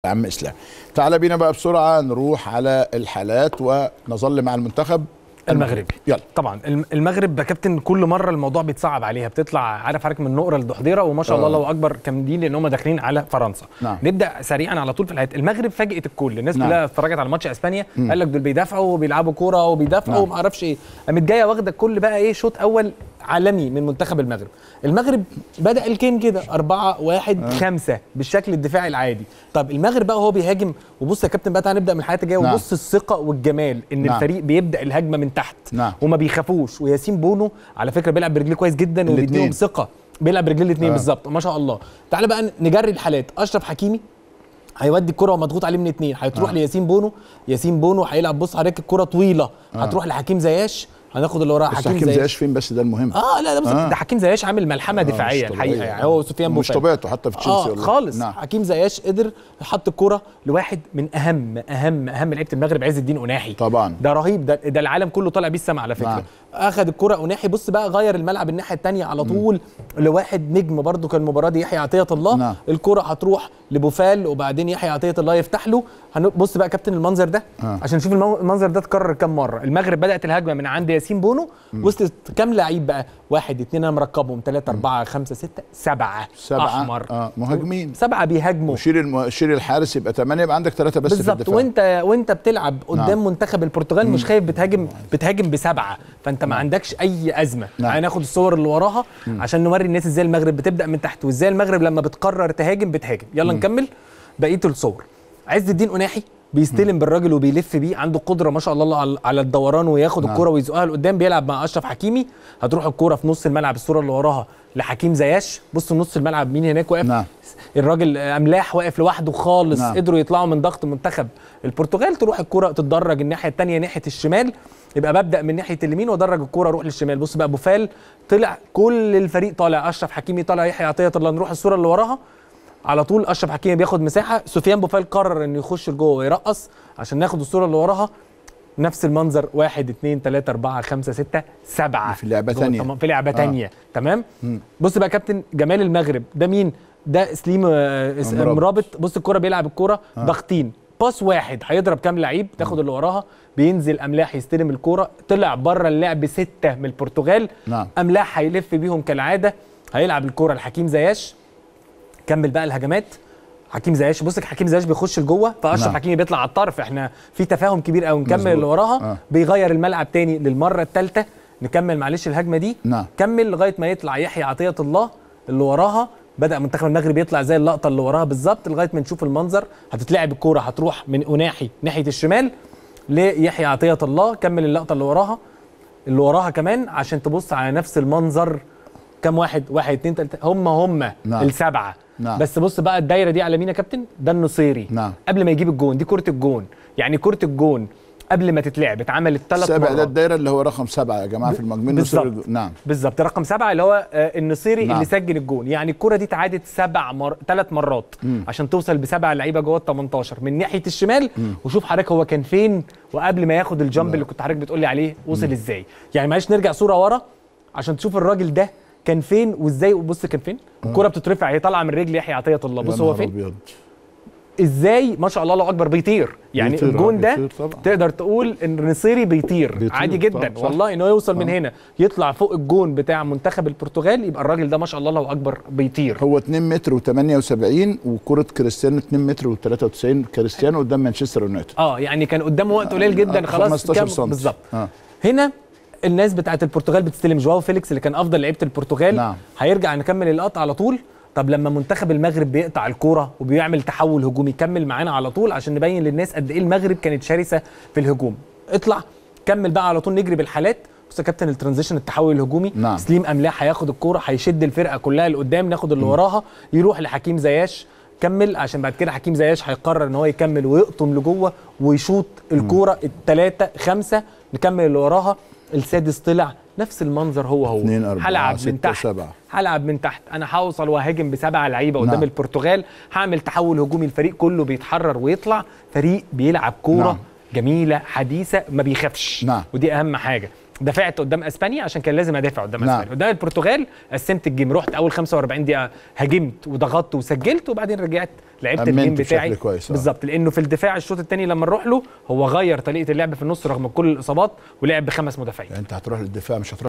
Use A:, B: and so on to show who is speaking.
A: عم اسلام تعال بينا بقى بسرعه نروح على الحالات ونظل مع المنتخب
B: المغربي
A: يلا
B: طبعا الم- المغرب يا كابتن كل مره الموضوع بيتصعب عليها بتطلع عارف حضرتك من نقره لدحضيره وما شاء الله
A: آه.
B: الله اكبر كاملين لان هم داخلين على فرنسا
A: نعم.
B: نبدا سريعا على طول في الحياه المغرب فاجئت الكل الناس
A: نعم.
B: كلها اتفرجت على ماتش اسبانيا قال لك دول بيدافعوا وبيلعبوا كوره وبيدافعوا
A: نعم.
B: وما اعرفش ايه قامت جايه واخده الكل بقى ايه شوط اول عالمي من منتخب المغرب المغرب بدا الكيم كده 4 1 5 بالشكل الدفاعي العادي طب المغرب بقى وهو بيهاجم وبص يا كابتن بقى تعالى نبدا من الحلقات الجايه
A: نعم.
B: وبص الثقه والجمال ان
A: نعم.
B: الفريق بيبدا الهجمه من تحت
A: نعم.
B: وما بيخافوش وياسين بونو على فكره بيلعب برجليه كويس جدا
A: الاتنين.
B: وبيديهم ثقه بيلعب برجليه الاثنين
A: آه.
B: بالظبط ما شاء الله تعالى بقى نجري الحالات اشرف حكيمي هيودي الكره ومضغوط عليه من اتنين هتروح
A: آه.
B: آه. لياسين بونو ياسين بونو هيلعب بص حضرتك الكره طويله
A: آه.
B: آه. هتروح لحكيم زياش هناخد اللي وراها
A: بس
B: حكيم,
A: حكيم
B: زياش
A: زياش فين بس ده المهم
B: اه لا ده بص
A: آه.
B: آه. ده حكيم زياش عامل ملحمه
A: آه،
B: دفاعيه
A: مش
B: الحقيقه
A: طبيعية.
B: يعني هو سفيان
A: مش
B: بوفال
A: طبيعته حتى في تشيلسي
B: اه
A: ولا-
B: خالص
A: نعم.
B: حكيم زياش قدر يحط الكره لواحد من اهم اهم اهم لعيبه المغرب عز الدين اناحي
A: طبعا
B: ده رهيب ده ده العالم كله طالع بيه السما على فكره
A: نعم.
B: نعم. اخد الكره اناحي بص بقى غير الملعب الناحيه الثانيه على طول لواحد نجم برده كان المباراه دي يحيى عطيه الله
A: نعم.
B: الكره هتروح لبوفال وبعدين يحيى عطيه الله يفتح له هن- بص بقى كابتن المنظر ده
A: آه.
B: عشان نشوف المو- المنظر ده اتكرر كام مره المغرب بدات الهجمه من عند ياسين بونو وصلت كام لعيب بقى واحد اتنين انا مركبهم ثلاثة أربعة خمسة ستة سبعة
A: سبعه
B: أحمر
A: آه مهاجمين
B: سبعة بيهاجموا
A: وشيل الم... شيل الحارس يبقى ثمانيه يبقى عندك ثلاثه بس في
B: بالظبط
A: الدفاع
B: وانت وانت بتلعب قدام
A: نعم.
B: منتخب البرتغال مش خايف بتهاجم بتهاجم بسبعه فانت ما عندكش اي ازمه
A: نعم.
B: هناخد الصور اللي وراها عشان نوري الناس ازاي المغرب بتبدا من تحت وازاي المغرب لما بتقرر تهاجم بتهاجم يلا نكمل بقيه الصور عز الدين اناحي بيستلم بالراجل وبيلف بيه عنده قدره ما شاء الله على- على الدوران وياخد
A: نعم.
B: الكره ويزقها لقدام بيلعب مع اشرف حكيمي هتروح الكره في نص الملعب الصوره اللي وراها لحكيم زياش بص نص الملعب مين هناك واقف
A: نعم.
B: الراجل املاح واقف لوحده خالص
A: نعم.
B: نعم. قدروا يطلعوا من ضغط منتخب البرتغال تروح الكره تتدرج الناحيه الثانيه ناحيه الشمال يبقى ببدا من ناحيه اليمين وادرج الكره اروح للشمال بص بقى بوفال طلع كل الفريق طالع اشرف حكيمي طالع يحيى عطيه الله نروح الصوره اللي وراها على طول اشرف حكيمي بياخد مساحه سفيان بوفال قرر انه يخش لجوه ويرقص عشان ناخد الصوره اللي وراها نفس المنظر واحد اتنين تلاتة أربعة خمسة ستة سبعة
A: في لعبة
B: جوه
A: تانية.
B: التم- في لعبة
A: آه.
B: تانية تمام بص بقى كابتن جمال المغرب ده مين ده سليم آه، اس-
A: مرابط.
B: مرابط بص الكرة بيلعب الكرة ضاغطين باس واحد هيضرب كام لعيب تاخد اللي وراها بينزل املاح يستلم الكرة طلع بره اللعب ستة من البرتغال
A: نعم.
B: املاح هيلف بيهم كالعادة هيلعب الكرة لحكيم زياش كمل بقى الهجمات حكيم زياش بص حكيم زياش بيخش لجوه فاشرف
A: نعم.
B: حكيمي بيطلع على الطرف احنا في تفاهم كبير قوي نكمل
A: مظبوط.
B: اللي وراها
A: آه.
B: بيغير الملعب تاني للمره الثالثه نكمل معلش الهجمه دي
A: نعم.
B: كمل لغايه ما يطلع يحيى عطيه الله اللي وراها بدا منتخب المغرب يطلع زي اللقطه اللي وراها بالظبط لغايه ما نشوف المنظر هتتلعب الكوره هتروح من اناحي ناحيه الشمال ليحيى عطيه الله كمل اللقطه اللي وراها اللي وراها كمان عشان تبص على نفس المنظر كم واحد واحد اتنين تلاته هم هم
A: نعم.
B: السبعه
A: نعم.
B: بس بص بقى الدايره دي على مين يا كابتن ده النصيري
A: نعم.
B: قبل ما يجيب الجون دي كره الجون يعني كره الجون قبل ما تتلعب اتعملت ثلاث
A: السابع ده
B: مرات
A: الدايره اللي هو رقم سبعه يا جماعه في المجموع
B: بالظبط.
A: نصر- نعم
B: بالظبط رقم سبعة اللي هو آه، النصيري
A: نعم.
B: اللي سجل الجون يعني الكرة دي اتعادت سبع مر... ثلاث مرات عشان توصل بسبع لعيبه جوه ال 18 من ناحيه الشمال وشوف حضرتك هو كان فين وقبل ما ياخد الجامب اللي كنت حضرتك بتقول لي عليه وصل ازاي يعني معلش نرجع صوره ورا عشان تشوف الراجل ده كان فين وازاي وبص كان فين الكرة بتترفع هي طالعه من رجل يحيى عطيه الله
A: يا
B: بص هو
A: نهار
B: فين
A: أبيض.
B: ازاي ما شاء الله الله اكبر بيطير يعني
A: بيطير، آه،
B: الجون ده
A: بيطير طبعا.
B: تقدر تقول ان النصيري بيطير,
A: بيطير،
B: عادي جدا
A: طبعا، صح.
B: والله انه يوصل من
A: آه.
B: هنا يطلع فوق الجون بتاع منتخب البرتغال يبقى الراجل ده ما شاء الله الله اكبر بيطير
A: هو 2 متر و78 وكره كريستيانو 2 متر و93 كريستيانو قدام مانشستر يونايتد
B: اه يعني كان قدامه وقت قليل جدا
A: آه،
B: خلاص
A: 15
B: كام-
A: سم.
B: بالظبط
A: آه.
B: هنا الناس بتاعت البرتغال بتستلم جواو فيليكس اللي كان افضل لعيبه البرتغال
A: نعم.
B: هيرجع نكمل اللقطه على طول طب لما منتخب المغرب بيقطع الكوره وبيعمل تحول هجومي كمل معانا على طول عشان نبين للناس قد ايه المغرب كانت شرسه في الهجوم اطلع كمل بقى على طول نجري بالحالات بص يا كابتن الترانزيشن التحول الهجومي
A: نعم.
B: سليم املاح هياخد الكوره هيشد الفرقه كلها لقدام ناخد اللي وراها يروح لحكيم زياش كمل عشان بعد كده حكيم زياش هيقرر ان هو يكمل ويقطم لجوه ويشوط الكوره الثلاثه خمسه نكمل اللي وراها السادس طلع نفس المنظر هو هو
A: اتنين، أربعة،
B: هلعب
A: ستة،
B: من تحت
A: سبعة.
B: هلعب من تحت انا هوصل وهاجم بسبعه لعيبه قدام
A: نعم.
B: البرتغال هعمل تحول هجومي الفريق كله بيتحرر ويطلع فريق بيلعب كوره
A: نعم.
B: جميله حديثه ما بيخافش
A: نعم.
B: ودي اهم حاجه دافعت قدام اسبانيا عشان كان لازم ادافع قدام
A: نعم.
B: اسبانيا قدام البرتغال قسمت الجيم رحت اول 45 دقيقه هاجمت وضغطت وسجلت وبعدين رجعت لعبت
A: أمنت
B: الجيم
A: بشكل
B: بتاعي
A: كويس، آه.
B: بالظبط لانه في الدفاع الشوط الثاني لما نروح له هو غير طريقه اللعب في النص رغم كل الاصابات ولعب بخمس مدافعين
A: يعني انت هتروح للدفاع مش هتروح